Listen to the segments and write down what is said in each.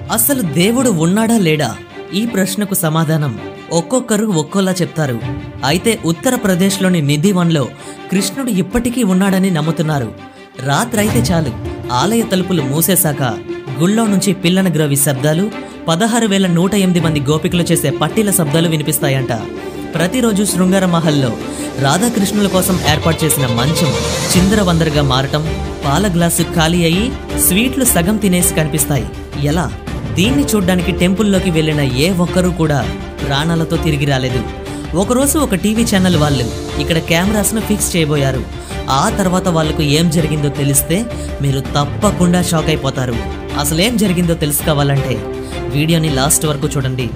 అసలు దేవుడు ఉన్నాడా లేడా ఈ ప్రశ్నకు సమాధానం ఒక్కొక్కరు ఒక్కోలా చెప్తారు అయితే ఉత్తరప్రదేశ్లోని నిధివన్లో కృష్ణుడు ఇప్పటికీ ఉన్నాడని నమ్ముతున్నారు రాత్రైతే చాలు ఆలయ తలుపులు మూసేశాక గుళ్ళో నుంచి పిల్లన గ్రవి శబ్దాలు పదహారు వేల నూట ఎనిమిది మంది గోపికలు చేసే పట్టీల శబ్దాలు వినిపిస్తాయంట ప్రతిరోజు శృంగార మహల్లో రాధాకృష్ణుల కోసం ఏర్పాటు చేసిన మంచం చిందరవందరగా మారటం పాల గ్లాసు ఖాళీ అయ్యి స్వీట్లు సగం తినేసి కనిపిస్తాయి ఎలా దీన్ని చూడ్డానికి టెంపుల్లోకి వెళ్ళిన ఏ ఒక్కరూ కూడా ప్రాణాలతో తిరిగి రాలేదు ఒకరోజు ఒక టీవీ ఛానల్ వాళ్ళు ఇక్కడ కెమెరాస్ను ఫిక్స్ చేయబోయారు ఆ తర్వాత వాళ్ళకు ఏం జరిగిందో తెలిస్తే మీరు తప్పకుండా షాక్ అయిపోతారు అసలేం జరిగిందో తెలుసుకోవాలంటే వీడియోని లాస్ట్ వరకు చూడండి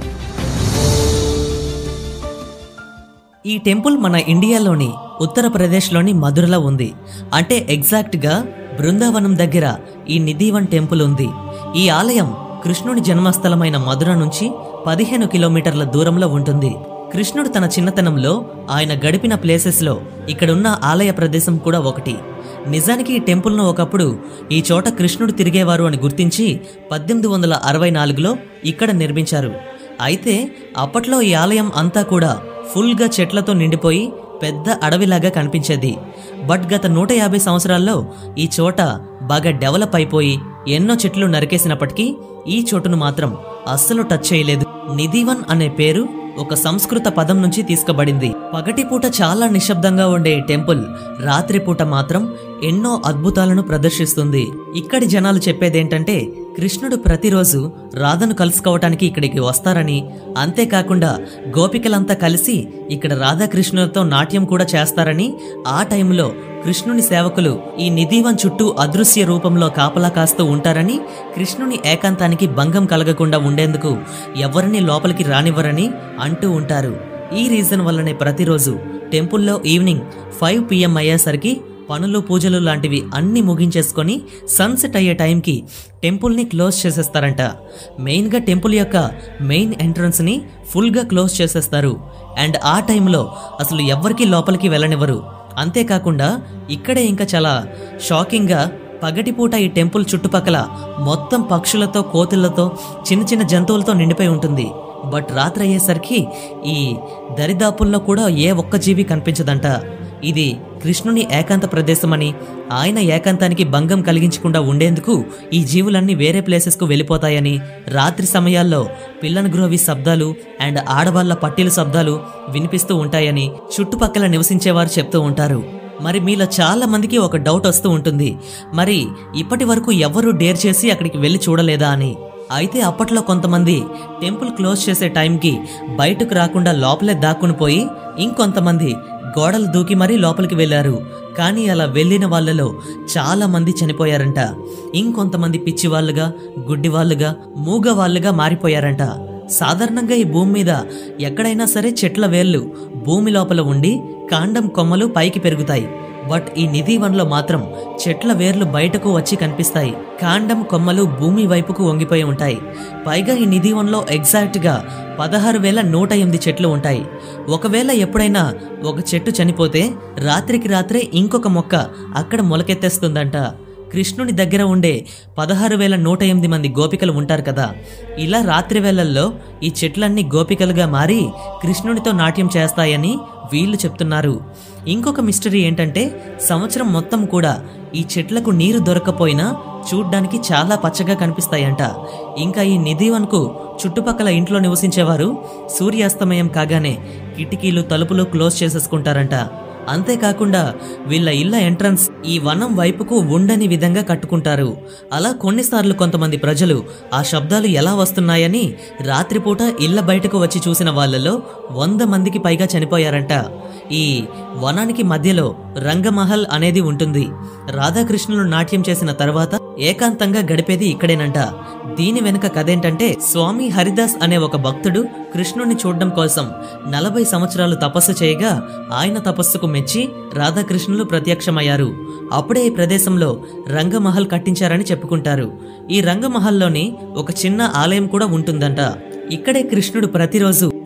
ఈ టెంపుల్ మన ఇండియాలోని ఉత్తరప్రదేశ్లోని మధురలో ఉంది అంటే ఎగ్జాక్ట్గా బృందావనం దగ్గర ఈ నిధివన్ టెంపుల్ ఉంది ఈ ఆలయం కృష్ణుడి జన్మస్థలమైన మధుర నుంచి పదిహేను కిలోమీటర్ల దూరంలో ఉంటుంది కృష్ణుడు తన చిన్నతనంలో ఆయన గడిపిన ప్లేసెస్లో ఇక్కడున్న ఆలయ ప్రదేశం కూడా ఒకటి నిజానికి ఈ టెంపుల్ను ఒకప్పుడు ఈ చోట కృష్ణుడు తిరిగేవారు అని గుర్తించి పద్దెనిమిది వందల అరవై నాలుగులో ఇక్కడ నిర్మించారు అయితే అప్పట్లో ఈ ఆలయం అంతా కూడా ఫుల్గా చెట్లతో నిండిపోయి పెద్ద అడవిలాగా కనిపించేది బట్ గత నూట యాభై సంవత్సరాల్లో ఈ చోట బాగా డెవలప్ అయిపోయి ఎన్నో చెట్లు నరికేసినప్పటికీ ఈ చోటును మాత్రం అస్సలు టచ్ చేయలేదు నిధివన్ అనే పేరు ఒక సంస్కృత పదం నుంచి తీసుకోబడింది పగటిపూట చాలా నిశ్శబ్దంగా ఉండే ఈ టెంపుల్ రాత్రిపూట మాత్రం ఎన్నో అద్భుతాలను ప్రదర్శిస్తుంది ఇక్కడి జనాలు చెప్పేదేంటంటే కృష్ణుడు ప్రతిరోజు రాధను కలుసుకోవటానికి ఇక్కడికి వస్తారని అంతేకాకుండా గోపికలంతా కలిసి ఇక్కడ రాధాకృష్ణులతో నాట్యం కూడా చేస్తారని ఆ టైంలో కృష్ణుని సేవకులు ఈ నిధివన్ చుట్టూ అదృశ్య రూపంలో కాపలా కాస్తూ ఉంటారని కృష్ణుని ఏకాంతానికి భంగం కలగకుండా ఉండేందుకు ఎవరిని లోపలికి రానివ్వరని అంటూ ఉంటారు ఈ రీజన్ వల్లనే ప్రతిరోజు టెంపుల్లో ఈవినింగ్ ఫైవ్ పిఎం అయ్యేసరికి పనులు పూజలు లాంటివి అన్నీ ముగించేసుకొని సన్సెట్ అయ్యే టైంకి టెంపుల్ని క్లోజ్ చేసేస్తారంట మెయిన్గా టెంపుల్ యొక్క మెయిన్ ఎంట్రన్స్ని ఫుల్గా క్లోజ్ చేసేస్తారు అండ్ ఆ టైంలో అసలు ఎవ్వరికీ లోపలికి వెళ్ళనివ్వరు అంతేకాకుండా ఇక్కడే ఇంకా చాలా షాకింగ్గా పగటిపూట ఈ టెంపుల్ చుట్టుపక్కల మొత్తం పక్షులతో కోతులతో చిన్న చిన్న జంతువులతో నిండిపోయి ఉంటుంది బట్ రాత్రి అయ్యేసరికి ఈ దరిదాపుల్లో కూడా ఏ ఒక్క జీవి కనిపించదంట ఇది కృష్ణుని ఏకాంత ప్రదేశమని ఆయన ఏకాంతానికి భంగం కలిగించకుండా ఉండేందుకు ఈ జీవులన్నీ వేరే ప్లేసెస్కు వెళ్ళిపోతాయని రాత్రి సమయాల్లో పిల్లన గ్రోవి శబ్దాలు అండ్ ఆడవాళ్ల పట్టీల శబ్దాలు వినిపిస్తూ ఉంటాయని చుట్టుపక్కల నివసించేవారు చెప్తూ ఉంటారు మరి మీలో చాలా మందికి ఒక డౌట్ వస్తూ ఉంటుంది మరి ఇప్పటి వరకు ఎవరు డేర్ చేసి అక్కడికి వెళ్ళి చూడలేదా అని అయితే అప్పట్లో కొంతమంది టెంపుల్ క్లోజ్ చేసే టైంకి బయటకు రాకుండా లోపలే దాక్కుని పోయి ఇంకొంతమంది గోడలు దూకి మరీ లోపలికి వెళ్ళారు కానీ అలా వెళ్ళిన వాళ్ళలో చాలా మంది చనిపోయారంట ఇంకొంతమంది పిచ్చి వాళ్ళుగా గుడ్డి వాళ్ళుగా మూగ వాళ్ళుగా మారిపోయారంట సాధారణంగా ఈ భూమి మీద ఎక్కడైనా సరే చెట్ల వేళ్ళు భూమి లోపల ఉండి కాండం కొమ్మలు పైకి పెరుగుతాయి బట్ ఈ నిధివన్లో మాత్రం చెట్ల వేర్లు బయటకు వచ్చి కనిపిస్తాయి కాండం కొమ్మలు భూమి వైపుకు వంగిపోయి ఉంటాయి పైగా ఈ నిధివన్లో ఎగ్జాక్ట్గా పదహారు వేల నూట ఎనిమిది చెట్లు ఉంటాయి ఒకవేళ ఎప్పుడైనా ఒక చెట్టు చనిపోతే రాత్రికి రాత్రే ఇంకొక మొక్క అక్కడ మొలకెత్తేస్తుందంట కృష్ణుని దగ్గర ఉండే పదహారు వేల నూట ఎనిమిది మంది గోపికలు ఉంటారు కదా ఇలా రాత్రి వేళల్లో ఈ చెట్లన్నీ గోపికలుగా మారి కృష్ణునితో నాట్యం చేస్తాయని వీళ్ళు చెప్తున్నారు ఇంకొక మిస్టరీ ఏంటంటే సంవత్సరం మొత్తం కూడా ఈ చెట్లకు నీరు దొరకపోయినా చూడ్డానికి చాలా పచ్చగా కనిపిస్తాయంట ఇంకా ఈ నిధివన్కు చుట్టుపక్కల ఇంట్లో నివసించేవారు సూర్యాస్తమయం కాగానే కిటికీలు తలుపులు క్లోజ్ చేసేసుకుంటారంట అంతేకాకుండా వీళ్ళ ఇళ్ళ ఎంట్రన్స్ ఈ వనం వైపుకు ఉండని విధంగా కట్టుకుంటారు అలా కొన్నిసార్లు కొంతమంది ప్రజలు ఆ శబ్దాలు ఎలా వస్తున్నాయని రాత్రిపూట ఇళ్ళ బయటకు వచ్చి చూసిన వాళ్ళలో వంద మందికి పైగా చనిపోయారంట ఈ వనానికి మధ్యలో రంగమహల్ అనేది ఉంటుంది రాధాకృష్ణులు నాట్యం చేసిన తర్వాత ఏకాంతంగా గడిపేది ఇక్కడేనంట దీని వెనుక కథేంటంటే స్వామి హరిదాస్ అనే ఒక భక్తుడు కృష్ణుని చూడడం కోసం నలభై సంవత్సరాలు తపస్సు చేయగా ఆయన తపస్సుకు మెచ్చి రాధాకృష్ణులు ప్రత్యక్షమయ్యారు అప్పుడే ఈ ప్రదేశంలో రంగమహల్ కట్టించారని చెప్పుకుంటారు ఈ రంగమహల్లోని ఒక చిన్న ఆలయం కూడా ఉంటుందంట ఇక్కడే కృష్ణుడు ప్రతిరోజు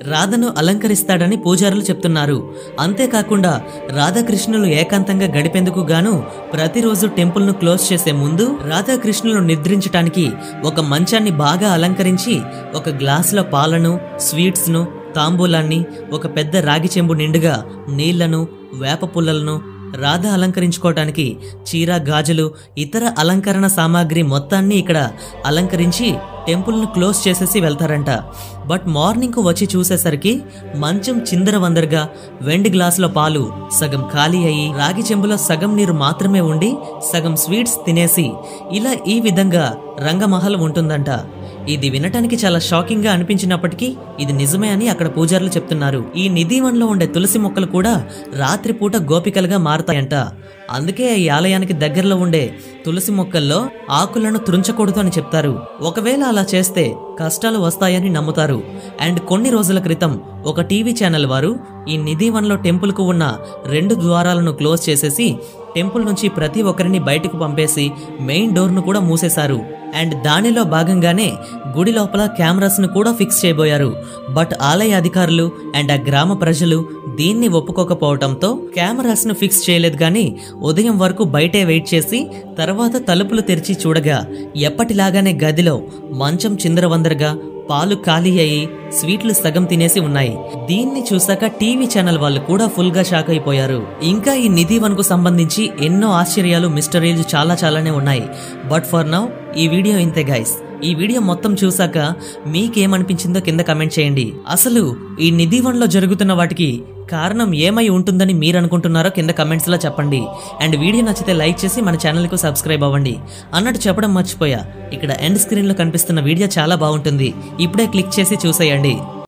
రాధను అలంకరిస్తాడని పూజారులు చెప్తున్నారు అంతేకాకుండా రాధాకృష్ణులు ఏకాంతంగా గడిపేందుకు గాను ప్రతిరోజు టెంపుల్ను క్లోజ్ చేసే ముందు రాధాకృష్ణులు నిద్రించటానికి ఒక మంచాన్ని బాగా అలంకరించి ఒక గ్లాసులో పాలను స్వీట్స్ను తాంబూలాన్ని ఒక పెద్ద రాగి చెంబు నిండుగా నీళ్లను వేప పుల్లలను రాధ అలంకరించుకోవటానికి చీర గాజులు ఇతర అలంకరణ సామాగ్రి మొత్తాన్ని ఇక్కడ అలంకరించి టెంపుల్ను క్లోజ్ చేసేసి వెళ్తారంట బట్ మార్నింగ్కు వచ్చి చూసేసరికి మంచం చిందరవందరగా వెండి గ్లాసులో పాలు సగం ఖాళీ అయ్యి రాగి చెంబులో సగం నీరు మాత్రమే ఉండి సగం స్వీట్స్ తినేసి ఇలా ఈ విధంగా రంగమహల్ ఉంటుందంట ఇది వినటానికి చాలా షాకింగ్ గా అనిపించినప్పటికీ ఇది నిజమే అని అక్కడ పూజారులు చెప్తున్నారు ఈ నిధివన్లో ఉండే తులసి మొక్కలు కూడా రాత్రిపూట గోపికలుగా మారతాయంట అందుకే ఈ ఆలయానికి దగ్గరలో ఉండే తులసి మొక్కల్లో ఆకులను తుంచకూడదు అని చెప్తారు ఒకవేళ అలా చేస్తే కష్టాలు వస్తాయని నమ్ముతారు అండ్ కొన్ని రోజుల క్రితం ఒక టీవీ ఛానల్ వారు ఈ నిధివన్లో టెంపుల్కు ఉన్న రెండు ద్వారాలను క్లోజ్ చేసేసి టెంపుల్ నుంచి ప్రతి ఒక్కరిని బయటకు పంపేసి మెయిన్ డోర్ను కూడా మూసేశారు అండ్ దానిలో భాగంగానే గుడి లోపల కెమెరాస్ను కూడా ఫిక్స్ చేయబోయారు బట్ ఆలయ అధికారులు అండ్ ఆ గ్రామ ప్రజలు దీన్ని ఒప్పుకోకపోవడంతో కెమెరాస్ను ఫిక్స్ చేయలేదు కానీ ఉదయం వరకు బయటే వెయిట్ చేసి తర్వాత తలుపులు తెరిచి చూడగా ఎప్పటిలాగానే గదిలో మంచం చిందరవందరగా పాలు ఖాళీ అయ్యి స్వీట్లు సగం తినేసి ఉన్నాయి దీన్ని చూసాక టీవీ ఛానల్ వాళ్ళు కూడా ఫుల్ గా షాక్ అయిపోయారు ఇంకా ఈ నిధి వన్కు సంబంధించి ఎన్నో ఆశ్చర్యాలు మిస్టరీలు చాలా చాలానే ఉన్నాయి బట్ ఫర్ నౌ ఈ వీడియో ఇంతే గైస్ ఈ వీడియో మొత్తం చూసాక మీకేమనిపించిందో కింద కమెంట్ చేయండి అసలు ఈ నిధి వన్లో జరుగుతున్న వాటికి కారణం ఏమై ఉంటుందని మీరు అనుకుంటున్నారో కింద కమెంట్స్ లో చెప్పండి అండ్ వీడియో నచ్చితే లైక్ చేసి మన ఛానల్ కు సబ్స్క్రైబ్ అవ్వండి అన్నట్టు చెప్పడం మర్చిపోయా ఇక్కడ ఎండ్ స్క్రీన్ లో కనిపిస్తున్న వీడియో చాలా బాగుంటుంది ఇప్పుడే క్లిక్ చేసి చూసేయండి